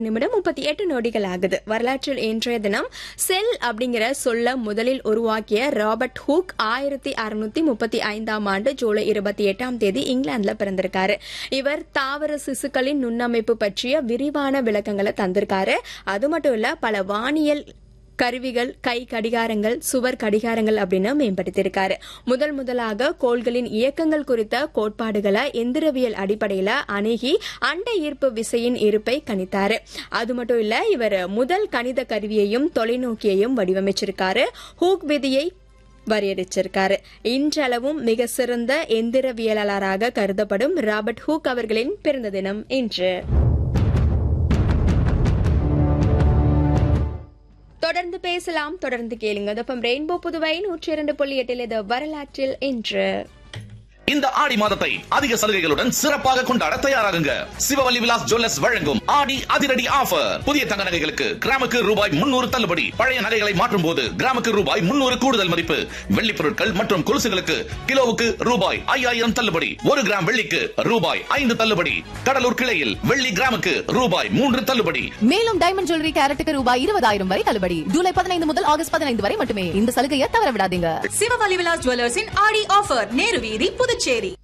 நிமிடம் முப்பத்தி எட்டு நொடிகள் ஆகுது வரலாற்றில் இன்றைய தினம் செல் அப்படிங்கிற சொல்ல முதலில் உருவாக்கிய ராபர்ட் ஹூக் ஆயிரத்தி அறுநூத்தி முப்பத்தி ஐந்தாம் ஆண்டு ஜூலை இருபத்தி எட்டாம் தேதி இங்கிலாந்துல பிறந்திருக்காரு இவர் தாவர சிசுக்களின் நுண்ணமைப்பு பற்றிய விரிவான விளக்கங்களை தந்திருக்காரு அது மட்டும் இல்ல பல வானியல் கருவிகள் கை கடிகாரங்கள் சுவர் கடிகாரங்கள் அப்படின்னு மேம்படுத்தியிருக்காரு முதல் முதலாக கோள்களின் இயக்கங்கள் குறித்த கோட்பாடுகளை எந்திரவியல் அடிப்படையில அணுகி அண்ட ஈர்ப்பு விசையின் இருப்பை கணித்தாரு அது மட்டும் இல்ல இவர் முதல் கணித கருவியையும் தொலைநோக்கியையும் வடிவமைச்சிருக்காரு ஹூக் விதியை வரையறுச்சிருக்காரு இன்றளவும் மிக சிறந்த எந்திரவியலாளராக கருதப்படும் ராபர்ட் ஹூக் அவர்களின் பிறந்த தினம் இன்று தொடர்ந்து பேசலாம் தொடர்ந்து கேளுங்க தப்பம் ரெயின்போ புதுவை நூற்றி இரண்டு புள்ளி எட்டில் இது வரலாற்றில் இன்று இந்த ஆடி மாதத்தை அதிக சலுகைகளுடன் சிறப்பாக கொண்டாட தயாராகுங்க சிவவல்லி விலாஸ் ஜுவல்லர்ஸ் வழங்கும் ஆடி அதிரடி ஆஃபர் புதிய தங்க நகைகளுக்கு கிராமுக்கு ரூபாய் முன்னூறு தள்ளுபடி பழைய நகைகளை மாற்றும் போது கிராமுக்கு ரூபாய் முன்னூறு கூடுதல் மதிப்பு வெள்ளி பொருட்கள் மற்றும் கொலுசுகளுக்கு கிலோவுக்கு ரூபாய் ஐயாயிரம் தள்ளுபடி ஒரு கிராம் வெள்ளிக்கு ரூபாய் ஐந்து தள்ளுபடி கடலூர் கிளையில் வெள்ளி கிராமுக்கு ரூபாய் மூன்று தள்ளுபடி மேலும் டைமண்ட் ஜுவல்லரி கேரட்டுக்கு ரூபாய் இருபதாயிரம் வரை தள்ளுபடி ஜூலை பதினைந்து முதல் ஆகஸ்ட் பதினைந்து வரை மட்டுமே இந்த சலுகையை தவற விடாதீங்க சிவவலி விலாஸ் ஜுவல்லர்ஸின் ஆடி ஆஃபர் நேரு வீதி புதுச்சேரி